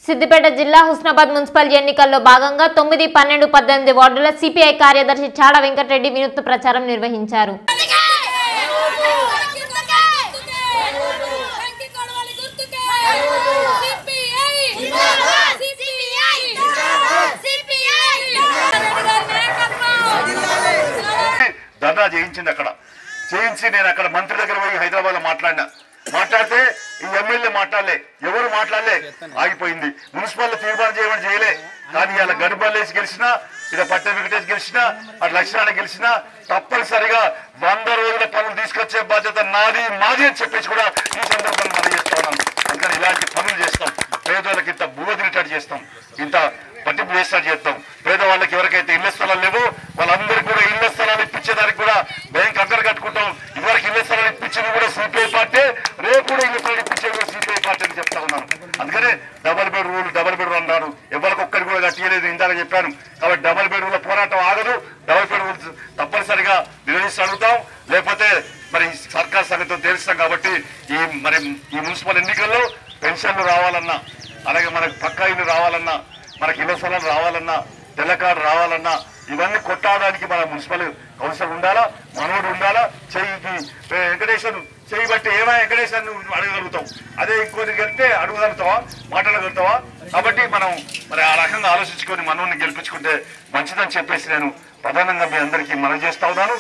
సిద్దిపేట జిల్లా హుస్నాబాద్ మున్సిపల్ ఎన్నికల్లో భాగంగా తొమ్మిది పన్నెండు పద్దెనిమిది వార్డుల సిపిఐ కార్యదర్శి చాడ వెంకటరెడ్డి వినూత్న ప్రచారం నిర్వహించారు ధర్నా చేయించింది అక్కడ చేయించి నేను అక్కడ మంత్రి దగ్గర పోయి హైదరాబాద్ లో మాట్లాడినా మాట్లాడితే ఈ ఎమ్మెల్యే మాట్లాడలే ఎవరు మాట్లాడలే ఆగిపోయింది మున్సిపల్ తీర్మానం చేయమని చేయలే కానీ ఇలా గడుబల్లేసి గెలిచినా ఇలా పట్ట వెంకటేష్ గెలిచినా అటు లక్ష్మణ గెలిచినా తప్పనిసరిగా వంద రోజుల పనులు తీసుకొచ్చే బాధ్యత నాది మాది అని చెప్పేసి కూడా ఈ సందర్భంగా మనం చేస్తా ఉన్నాను అందుకని ఇలాంటి పనులు చేస్తాం పేదోళ్ళకి ఇంత భూవదినట్టు చేస్తాం ఇంత పట్టింపు చేసినట్టు చేస్తాం పేదవాళ్ళకి ఎవరికైతే ఇళ్ల స్థలాలు లేవో వాళ్ళందరికీ కూడా ఇళ్ల స్థలాలు ఇప్పించేదానికి కూడా బ్యాంక్ అక్కడ కట్టుకుంటాం ఇదివరకు ఇళ్ల స్థలాలు ఇప్పించింది కూడా సిపిఐ పార్టీ రేపు కూడా ఇళ్ల స్థలాలు ఇప్పించేది కూడా సిపిఐ పార్టీ అని చెప్తా ఉన్నాను అందుకనే double bed rule double bed rule అన్నారు ఎవరికి ఒక్కరికి కూడా కట్టియలేదు ఇందాక చెప్పాను కాబట్టి డబల్ బెడ్ రూల్ పోరాటం ఆగదు డబల్ బెడ్ రూల్ తప్పనిసరిగా నిర్వహిస్తూ అడుగుతాం లేకపోతే మరి సర్కార్ సంగతితో తెలుస్తాం కాబట్టి ఈ మరి ఈ మున్సిపల్ ఎన్నికల్లో పెన్షన్లు రావాలన్నా అలాగే మనకు పక్కా ఇల్లు రావాలన్నా మనకి ఇళ్ల స్థలాలు రావాలన్నా తెల్ల కార్డు రావాలన్నా ఇవన్నీ కొట్టాడానికి మన మున్సిపల్ కౌన్సిలర్ ఉండాలా మనోడు ఉండాలా చెయ్యికి వెంకటేశ్వర్ చెయ్యి బట్టి ఏమైనా వెంకటేశ్వర్ నువ్వు అడగగలుగుతావు అదే ఇంకోటి గెలిస్తే అడగగలుగుతావా మాట్లాడగలుగుతావా కాబట్టి మనం మరి ఆ రకంగా ఆలోచించుకొని మనోడిని గెలిపించుకుంటే మంచిదని చెప్పేసి నేను ప్రధానంగా మీ అందరికీ మనం చేస్తా ఉన్నాను